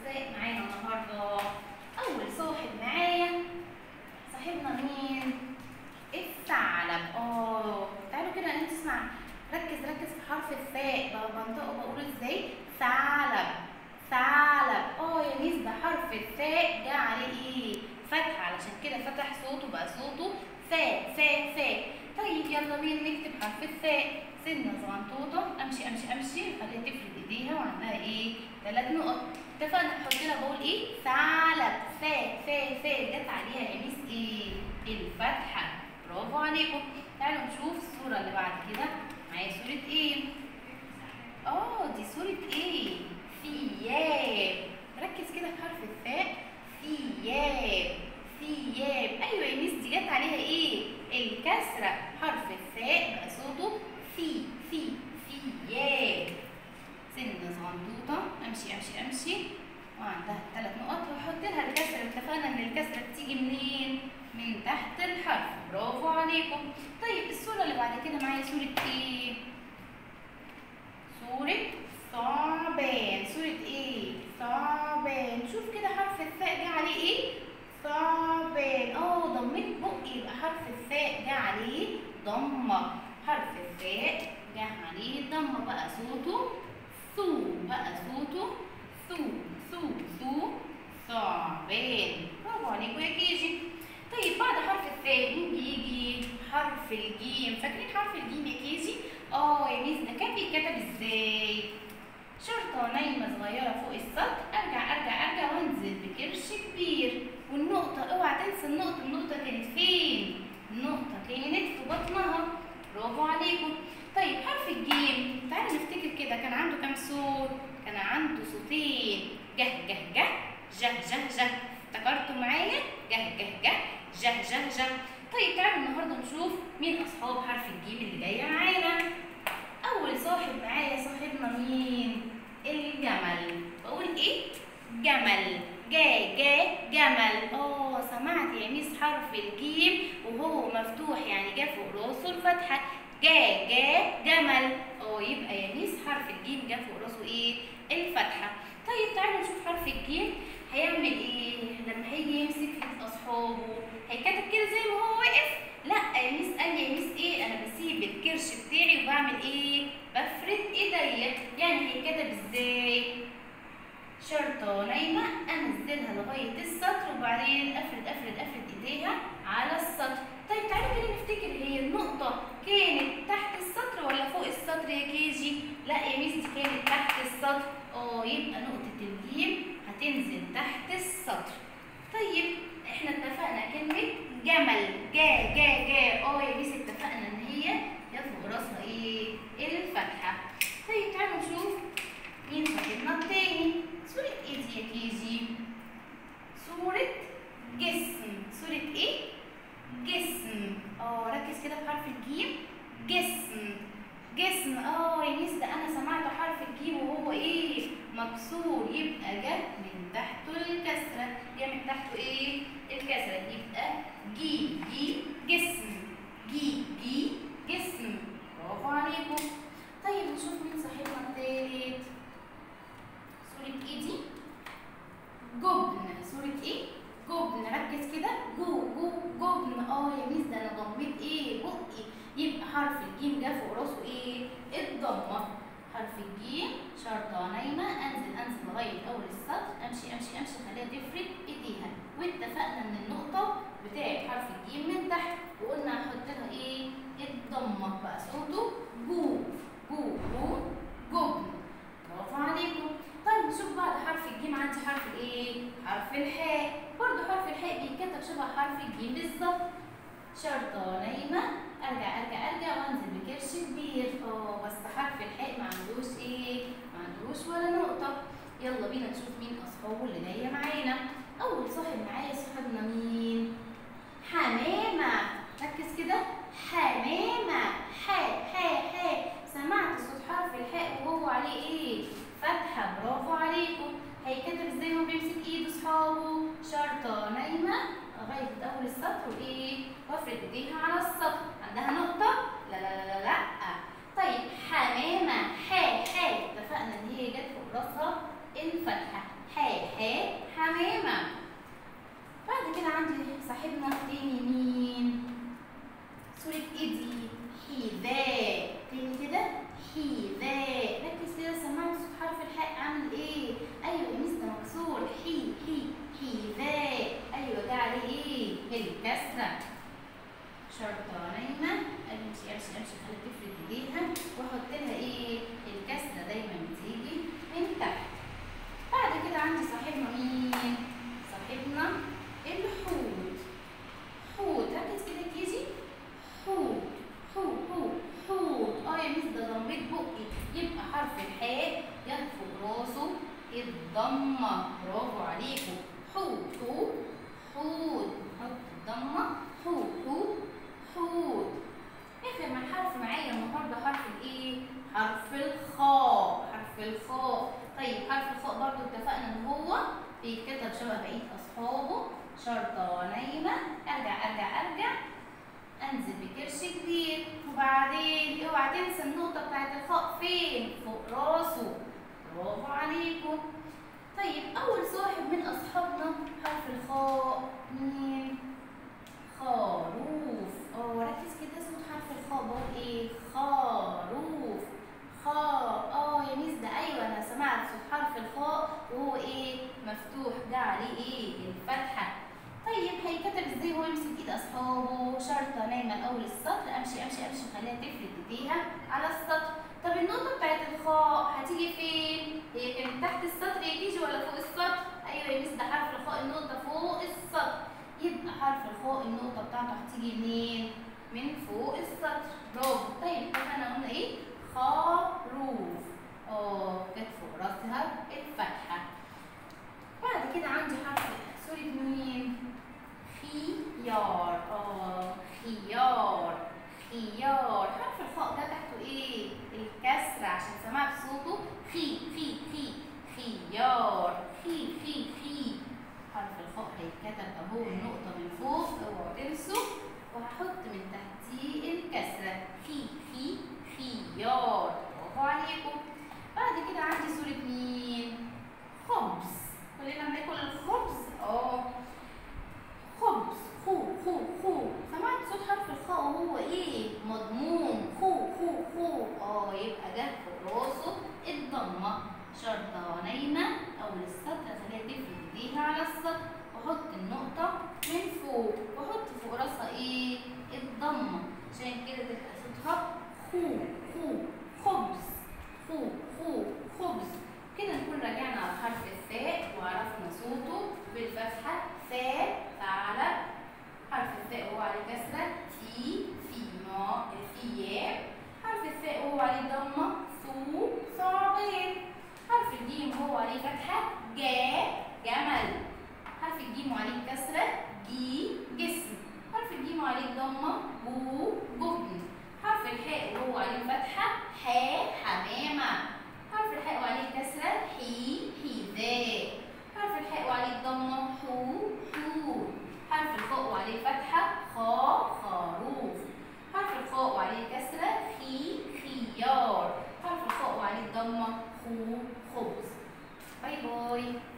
الفاء معانا النهارده اول صاحب معايا صاحبنا مين الثعلب اه تعالوا كده نسمع ركز ركز في حرف الثاء بقى بنطقه بقوله ازاي ثعلب ثعلب اه يا ميس ده حرف الثاء جه عليه ايه فتحه علشان كده فتح صوته بقى صوته ثاء ثاء ثاء طيب يلا بينا نكتب حرف الثاء سنة صغنطوطة امشي امشي امشي خليها تفرد ايديها وعندها ايه ثلاث نقط اتفقنا احط لها بقول ايه ثعلب فاء فاء فاء جت عليها يا ميس ايه الفتحة برافو عليكم تعالوا نشوف الصورة اللي بعد كده معايا صورة ايه اه دي صورة ايه ثياب ركز كده في حرف الثاء ثياب ثياب ايوه يا ميس دي جت عليها ايه الكسرة حرف الثاء بقى صوته في في ثياب سنة صغنطوطة امشي امشي امشي وعندها ثلاث نقط واحط لها الكسرة اتفقنا ان الكسرة بتيجي منين؟ من تحت الحرف برافو عليكم طيب الصورة اللي بعد كده معايا صورة ايه؟ صورة ثعبان صورة ايه؟ ثعبان شوف كده حرف الثاء جه عليه ايه؟ ثعبان اه ضميت بقي يبقى حرف الثاء جه عليه ضمة حرف الثاء جه عليه ضمة بقى صوته ثو بقى صوته ثو ثو ثو ثعبان برافو عليكم يا كيجي طيب بعد حرف الثاء مين بيجي حرف الجيم فاكرين حرف الجيم يا كيجي اه يا ميس ده كان بيتكتب ازاي شرطة نايمة صغيرة فوق السطح ارجع ارجع ارجع وانزل بكرش كبير والنقطة اوعى تنسى النقطة النقطة كانت فين النقطة كانت في بطنها برافو عليكم طيب حرف الجيم تعالوا نفتكر كده كان عنده كام صوت كان عنده صوتين جه جه جه جه جه جه افتكرتوا معايا جه جه جه جه جه جه طيب تعالوا النهارده نشوف مين اصحاب حرف الجيم اللي جايه معانا اول صاحب معايا صاحبنا مين الجمل بقول ايه جمل جا جا جمل اه سمعت يا ميس حرف الجيم وهو مفتوح يعني جا فوق راسه الفتحه جا جا جمل اه يبقى يا ميس حرف الجيم جا فوق راسه ايه الفتحه طيب تعالوا نشوف حرف الجيم هيعمل ايه لما هيجي يمسك في اصحابه هيكتب كده زي ما هو واقف لا يا ميس قال لي يا ميس ايه انا بسيب الكرش بتاعي وبعمل ايه بفرد ايديا يعني هيتكتب ازاي شرطة نايمة أنزلها لغاية السطر وبعدين أفرد أفرد أفرد إيديها على السطر طيب تعالوا كده نفتكر هي النقطة كانت تحت السطر ولا فوق السطر يا كيجي؟ لا يا ميس دي كانت تحت السطر اه يبقى نقطة الجيم هتنزل تحت السطر طيب احنا اتفقنا كلمة جمل جا جا جا اه يا ميس اتفقنا ان هي يا فوق راسها ايه؟ الفتحة طيب تعالوا نشوف مين صاحبنا التاني صورة ايه دي يا كيجي؟ صورة جسم صورة ايه؟ جسم اه ركز كده في حرف الجيم جسم جسم اه يا ميس ده انا سمعت حرف الجيم وهو ايه مكسور يبقى جه من تحته الكسره جه من تحته ايه الكسره يبقى جي جي جسم جي جي جسم برافو عليكم طيب نشوف مين صاحبنا التالت صورة ايه دي جبن صورة ايه جبن ركز كده جو جو جبن اه يا ميس ده انا ضميت ايه بقي يبقى حرف الجيم جه فوق راسه ايه الضمه حرف الجيم شرطه نايمه انزل انزل لغايه اول السطر امشي امشي امشي خليها تفرد ايديها واتفقنا ان النقطه بتاعت حرف الجيم من تحت وقلنا هنحط لها ايه الضمه بقى صوته جو جو جو جبن برافو عليكم طيب نشوف بعد حرف الجيم عندي حرف الايه حرف الحاء برضه حرف الحاء بيتكتب شبه حرف الجيم بالظبط شرطة نايمة ارجع ارجع ارجع وانزل بكرش كبير اه بس حرف الحاء ما عندوش ايه ما عندوش ولا نقطة يلا بينا نشوف مين اصحابه اللي جاية معانا اول صاحب معايا صاحبنا مين حمامة ركز كده حمامة حاء حاء حاء سمعت صوت حرف الحاء وهو عليه ايه فتحة برافو عليكم هيكتب ازاي هو بيمسك ايده اصحابه شرطة نايمة لغاية أول السطر وإيه؟ وافرد إيديها على السطر، عندها نقطة؟ لا لا لا لا طيب حمامة حا حا اتفقنا إن هي جت فوق راسها الفتحة حاء حاء حمامة بعد كده عندي صاحبنا تاني مين سورة ايه دي حذاء تاني كده حذاء ركز كده سمعني صوت حرف الحاء عامل ايه ايوه ميس ده مكسور حي حي حذاء ايوه ده عليه ايه الكسرة شرطة نايمة امشي امشي امشي خلي تفرد ايديها واحط لها ايه الكسرة دايما بتيجي من تحت بعد كده عندي صاحبنا مين صاحبنا الحوت حوت ركز كده كيجي حوت حوت حوت حوت اه يا ميس ده ضميت بقي يبقى حرف الحاء يرفض راسه الضمة برافو عليكم حوت حوت حوت نحط الضمة حوت حوت حوت اخر من حرف معايا النهارده حرف الايه؟ حرف الخاء حرف الخاء طيب حرف الخاء برضه اتفقنا ان هو بيتكتب شبه بقيه اصحابه شرطه نايمه ارجع ارجع ارجع انزل بكرش كبير وبعدين اوعى تنسى النقطه بتاعت الخاء فين؟ فوق راسه برافو عليكم طيب اول صاحب من اصحابنا حرف الخاء مين؟ خروف اه ركز كده صوت حرف الخاء بقول ايه خروف خاء اه يا ميس ده ايوه انا سمعت صوت حرف الخاء وهو ايه مفتوح ده عليه ايه الفتحه طيب هيكتب ازاي هو يمسك ايد اصحابه شرطه نايمه الاول السطر امشي امشي امشي خليها تفرد ايديها على السطر طب النقطه بتاعت الخاء هتيجي فين هي كانت تحت السطر يا تيجي ولا فوق السطر ايوه يا ميس ده حرف الخاء النقطه فوق السطر يبقى حرف الخاء النقطة بتاعته هتيجي منين؟ من فوق السطر برافو طيب احنا قلنا ايه؟ خروف اه كانت فوق راسها الفتحة بعد كده عندي حرف سورة مين؟ خيار اه خيار خيار حرف الخاء ده تحته ايه؟ الكسرة عشان سمعت صوته خي خي خي خيار خي خي خي حرف الخاء هيتكتب اهو النقطة من فوق اوعوا تنسوا وهحط من تحتيه الكسرة خي خي خيار برافو عليكم بعد كده عندي صورة مين؟ خبز كلنا بناكل الخبز اه خبز خو خو خو سمعت صوت حرف الخاء وهو ايه؟ مضموم خو خو خو اه يبقى ده فوق راسه الضمة شرطة نايمة أول السطر خليها تفرد ايديها على السطر واحط النقطة من فوق واحط فوق راسها ايه؟ الضمة عشان كده تبقى صوتها خو خو خبز خو خو خبز كده نكون راجعنا على حرف الثاء وعرفنا صوته بالفتحة ثاء فعل حرف الثاء وهو عليه كسرة في في ما ثياب حرف الثاء وهو عليه ضمة ثو ثعبان حرف الجيم هو عليه فتحة جا جمل حرف الجيم وعليه كسرة جي جسم حرف الجيم وعليه ضمة بو جبن حرف الحاء وهو عليه فتحة حاء حمامة حرف الحاء وعليه كسرة حي حذاء حرف الحاء وعليه الضمة حو حور حرف الخاء وعليه فتحة خا خروف حرف الخاء وعليه كسرة خي خيار حرف الخاء وعليه الضمة خو خبز باي باي